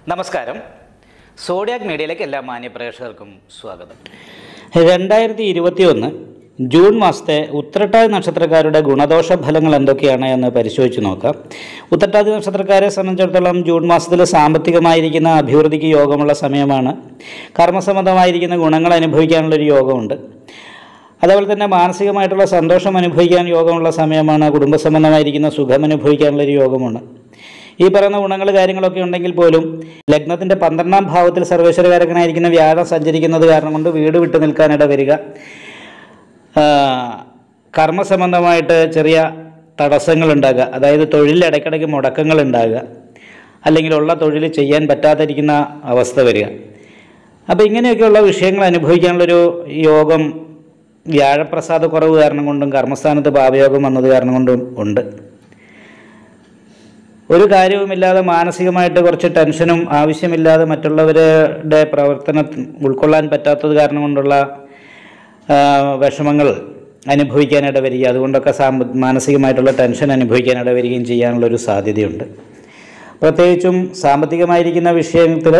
നമസ്കാരം സോഡിയാക് മീഡിയയിലേക്ക് എല്ലാ മാന്യ പ്രേക്ഷകർക്കും സ്വാഗതം രണ്ടായിരത്തി ഇരുപത്തി ഒന്ന് ജൂൺ മാസത്തെ ഉത്രട്ടാതി നക്ഷത്രക്കാരുടെ ഗുണദോഷ ഫലങ്ങൾ എന്തൊക്കെയാണ് എന്ന് പരിശോധിച്ച് നോക്കാം ഉത്രട്ടാതി നക്ഷത്രക്കാരെ സംബന്ധിച്ചിടത്തോളം ജൂൺ മാസത്തിൽ സാമ്പത്തികമായിരിക്കുന്ന അഭിവൃദ്ധിക്ക് യോഗമുള്ള സമയമാണ് കർമ്മസംബന്ധമായിരിക്കുന്ന ഗുണങ്ങൾ അനുഭവിക്കാനുള്ളൊരു യോഗമുണ്ട് അതേപോലെ തന്നെ മാനസികമായിട്ടുള്ള സന്തോഷം അനുഭവിക്കാൻ യോഗമുള്ള സമയമാണ് കുടുംബസംബന്ധമായിരിക്കുന്ന സുഖം അനുഭവിക്കാനുള്ളൊരു യോഗമാണ് ഈ പറയുന്ന ഗുണങ്ങൾ കാര്യങ്ങളൊക്കെ ഉണ്ടെങ്കിൽ പോലും ലഗ്നത്തിൻ്റെ പന്ത്രണ്ടാം ഭാവത്തിൽ സർവേശ്വരകാരകനായിരിക്കുന്ന വ്യാഴം സഞ്ചരിക്കുന്നത് കാരണം കൊണ്ട് വീട് വിട്ടു നിൽക്കാനിട വരിക ആ, കർമ്മസംബന്ധമായിട്ട് ചെറിയ തടസ്സങ്ങൾ ഉണ്ടാകുക അതായത് തൊഴിലിൽ ഇടയ്ക്കിടയ്ക്ക് മുടക്കങ്ങൾ ഉണ്ടാകുക അല്ലെങ്കിൽ ഉള്ള തൊഴിൽ ചെയ്യാൻ പറ്റാതിരിക്കുന്ന അവസ്ഥ വരിക അപ്പോൾ ഇങ്ങനെയൊക്കെയുള്ള വിഷയങ്ങൾ അനുഭവിക്കാനുള്ളൊരു യോഗം വ്യാഴപ്രസാദ കുറവ് കാരണം കൊണ്ടും കർമ്മസ്ഥാനത്ത് ഭാവയോഗം വന്നത് കാരണം കൊണ്ടും ഉണ്ട് ഒരു കാര്യവുമില്ലാതെ മാനസികമായിട്ട് കുറച്ച് ടെൻഷനും ആവശ്യമില്ലാതെ മറ്റുള്ളവരുടെ പ്രവർത്തനം ഉൾക്കൊള്ളാൻ പറ്റാത്തത് കാരണം കൊണ്ടുള്ള ആ, വിഷമങ്ങൾ അനുഭവിക്കാനിട വരിക അതുകൊണ്ടൊക്കെ സാമ്പ മാനസികമായിട്ടുള്ള ടെൻഷൻ അനുഭവിക്കാനിട വരികയും ചെയ്യാനുള്ളൊരു സാധ്യതയുണ്ട് പ്രത്യേകിച്ചും സാമ്പത്തികമായിരിക്കുന്ന വിഷയത്തിൽ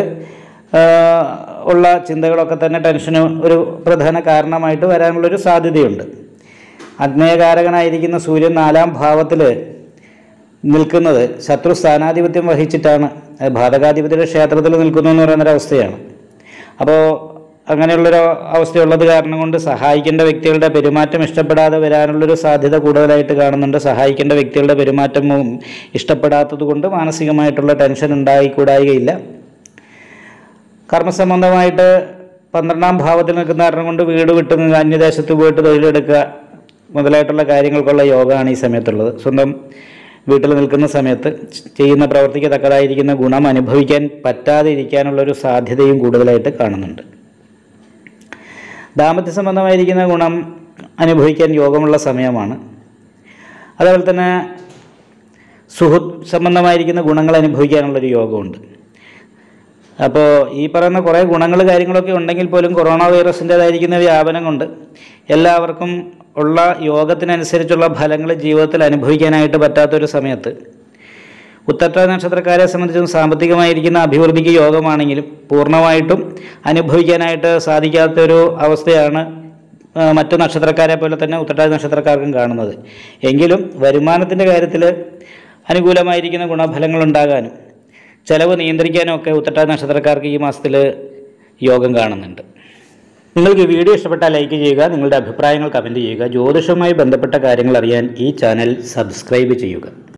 ഉള്ള ചിന്തകളൊക്കെ തന്നെ ടെൻഷന് ഒരു പ്രധാന കാരണമായിട്ട് വരാനുള്ളൊരു സാധ്യതയുണ്ട് അഗ്നേയകാരകനായിരിക്കുന്ന സൂര്യൻ നാലാം ഭാവത്തിൽ നിൽക്കുന്നത് ശത്രു സ്ഥാനാധിപത്യം വഹിച്ചിട്ടാണ് അത് ബാധകാധിപതിയുടെ ക്ഷേത്രത്തിൽ നിൽക്കുന്നു എന്ന് പറയുന്നൊരവസ്ഥയാണ് അപ്പോൾ അങ്ങനെയുള്ളൊരു അവസ്ഥയുള്ളത് കാരണം കൊണ്ട് സഹായിക്കേണ്ട വ്യക്തികളുടെ പെരുമാറ്റം ഇഷ്ടപ്പെടാതെ വരാനുള്ളൊരു സാധ്യത കൂടുതലായിട്ട് കാണുന്നുണ്ട് സഹായിക്കേണ്ട വ്യക്തികളുടെ പെരുമാറ്റം ഇഷ്ടപ്പെടാത്തത് കൊണ്ട് മാനസികമായിട്ടുള്ള ടെൻഷൻ ഉണ്ടായിക്കൂടായികയില്ല കർമ്മസംബന്ധമായിട്ട് പന്ത്രണ്ടാം ഭാവത്തിൽ നിൽക്കുന്ന കാരണം കൊണ്ട് വീട് വിട്ട് നിന്ന് അന്യദേശത്ത് പോയിട്ട് തൊഴിലെടുക്കുക മുതലായിട്ടുള്ള കാര്യങ്ങൾക്കുള്ള യോഗമാണ് ഈ സമയത്തുള്ളത് സ്വന്തം വീട്ടിൽ നിൽക്കുന്ന സമയത്ത് ചെയ്യുന്ന പ്രവൃത്തിക്ക് തക്കതായിരിക്കുന്ന ഗുണം അനുഭവിക്കാൻ പറ്റാതെ ഇരിക്കാനുള്ളൊരു സാധ്യതയും കൂടുതലായിട്ട് കാണുന്നുണ്ട് ദാമ്പത്യ സംബന്ധമായിരിക്കുന്ന ഗുണം അനുഭവിക്കാൻ യോഗമുള്ള സമയമാണ് അതേപോലെ തന്നെ സുഹൃത്ത് സംബന്ധമായിരിക്കുന്ന ഗുണങ്ങൾ അനുഭവിക്കാനുള്ളൊരു യോഗമുണ്ട് അപ്പോൾ ഈ പറയുന്ന കുറേ ഗുണങ്ങൾ കാര്യങ്ങളൊക്കെ ഉണ്ടെങ്കിൽ പോലും കൊറോണ വൈറസിൻ്റേതായിരിക്കുന്ന വ്യാപനം കൊണ്ട് എല്ലാവർക്കും ഉള്ള യോഗത്തിനനുസരിച്ചുള്ള ഫലങ്ങൾ ജീവിതത്തിൽ അനുഭവിക്കാനായിട്ട് പറ്റാത്തൊരു സമയത്ത് ഉത്തര നക്ഷത്രക്കാരെ സംബന്ധിച്ചും സാമ്പത്തികമായിരിക്കുന്ന അഭിവൃദ്ധിക്ക് യോഗമാണെങ്കിലും പൂർണ്ണമായിട്ടും അനുഭവിക്കാനായിട്ട് സാധിക്കാത്തൊരു അവസ്ഥയാണ് ആ, മറ്റു നക്ഷത്രക്കാരെ പോലെ തന്നെ ഉത്തരട്ടാതി നക്ഷത്രക്കാർക്കും കാണുന്നത് എങ്കിലും വരുമാനത്തിൻ്റെ കാര്യത്തിൽ അനുകൂലമായിരിക്കുന്ന ഗുണഫലങ്ങൾ ഉണ്ടാകാനും ചെലവ് നിയന്ത്രിക്കാനും ഒക്കെ ഉത്തരട്ടാതി നക്ഷത്രക്കാർക്ക് ഈ മാസത്തിൽ യോഗം കാണുന്നുണ്ട് നിങ്ങൾക്ക് ഈ വീഡിയോ ഇഷ്ടപ്പെട്ടാൽ ലൈക്ക് ചെയ്യുക നിങ്ങളുടെ അഭിപ്രായങ്ങൾ കമൻറ്റ് ചെയ്യുക ജ്യോതിഷവുമായി ബന്ധപ്പെട്ട കാര്യങ്ങൾ അറിയാൻ ഈ ചാനൽ സബ്സ്ക്രൈബ് ചെയ്യുക